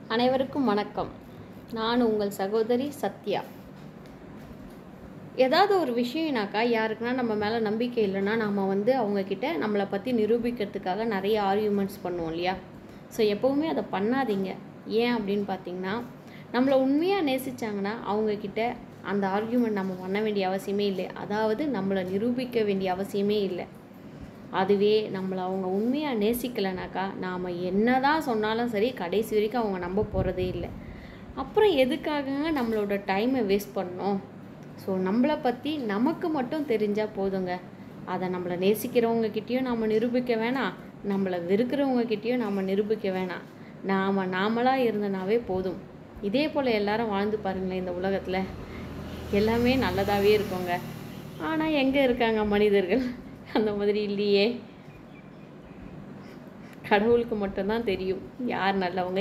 அனைவருக்கும் வணக்கம் நான் உங்கள் சகோதரி சத்யா ஏதாவது ஒரு விஷயம்னாக்கா யாருக்குன்னா நம்ம மேலே நம்பிக்கை இல்லைன்னா நம்ம வந்து அவங்கக்கிட்ட நம்மளை பற்றி நிரூபிக்கிறதுக்காக நிறைய ஆர்கியூமெண்ட்ஸ் பண்ணுவோம் இல்லையா ஸோ எப்போவுமே அதை பண்ணாதீங்க ஏன் அப்படின்னு பார்த்தீங்கன்னா நம்மளை உண்மையாக நேசிச்சாங்கன்னா அவங்கக்கிட்ட அந்த ஆர்கியூமெண்ட் நம்ம பண்ண வேண்டிய அவசியமே இல்லை அதாவது நம்மளை நிரூபிக்க வேண்டிய அவசியமே இல்லை அதுவே நம்மளை அவங்க உண்மையாக நேசிக்கலைனாக்கா நாம் என்ன தான் சொன்னாலும் சரி கடைசி வரைக்கும் அவங்க நம்ப போகிறதே இல்லை அப்புறம் எதுக்காகங்க நம்மளோட டைமை வேஸ்ட் பண்ணோம் ஸோ நம்மளை பற்றி நமக்கு மட்டும் தெரிஞ்சால் போதுங்க அதை நம்மளை நேசிக்கிறவங்கக்கிட்டேயும் நாம் நிரூபிக்க வேணாம் நம்மளை வெறுக்கிறவங்கக்கிட்டேயும் நாம் நிரூபிக்க வேணாம் நாம் நாமளாக இருந்தனாவே போதும் இதே போல் எல்லாரும் வாழ்ந்து பாருங்களேன் இந்த உலகத்தில் எல்லாமே நல்லதாகவே இருக்குங்க ஆனால் எங்கே இருக்காங்க மனிதர்கள் அந்த மாதிரி இல்லையே கடவுளுக்கு மட்டும்தான் தெரியும் யார் நல்லவங்க